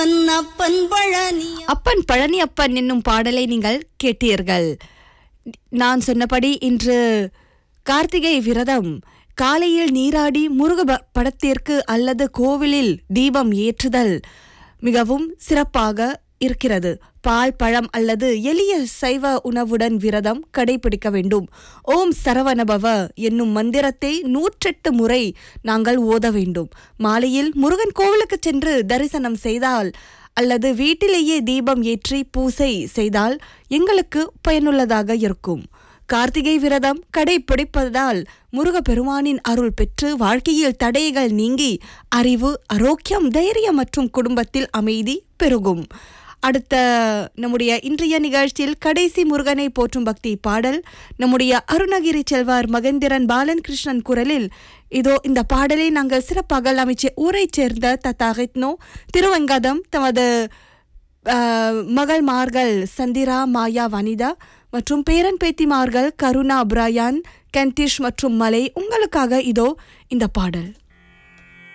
அப்பன் பழனி அப்பன் பழனி அப்பன் என்னும் பாடலை நீங்கள் கேட்டீர்கள் நான் சொன்னபடி இன்று கார்த்திகை விரதம் காலையில் நீராடி முருக ப- படத்திற்கு அல்லது கோவிலில் தீபம் ஏற்றுதல் மிகவும் சிறப்பாக இருக்கிறது பால் பழம் அல்லது எளிய சைவ உணவுடன் விரதம் கடைபிடிக்க வேண்டும் ஓம் சரவணபவ என்னும் மந்திரத்தை நூற்றெட்டு முறை நாங்கள் ஓத வேண்டும் மாலையில் முருகன் கோவிலுக்கு சென்று தரிசனம் செய்தால் அல்லது வீட்டிலேயே தீபம் ஏற்றி பூசை செய்தால் எங்களுக்கு பயனுள்ளதாக இருக்கும் கார்த்திகை விரதம் கடைபிடிப்பதால் முருகப்பெருமானின் அருள் பெற்று வாழ்க்கையில் தடைகள் நீங்கி அறிவு ஆரோக்கியம் தைரியம் மற்றும் குடும்பத்தில் அமைதி பெருகும் அடுத்த நம்முடைய இன்றைய நிகழ்ச்சியில் கடைசி முருகனை போற்றும் பக்தி பாடல் நம்முடைய அருணகிரி செல்வார் மகேந்திரன் பாலன் கிருஷ்ணன் குரலில் இதோ இந்த பாடலை நாங்கள் சிறப்பாக அமைச்ச ஊரைச் சேர்ந்த தத்தாகித்னோ திருவங்கதம் தமது ஆஹ், மகள்மார்கள் சந்திரா மாயா வனிதா மற்றும் பேரன் பேத்திமார்கள் கருணா பிராயான் கந்திஷ் மற்றும் மலை உங்களுக்காக இதோ இந்த பாடல்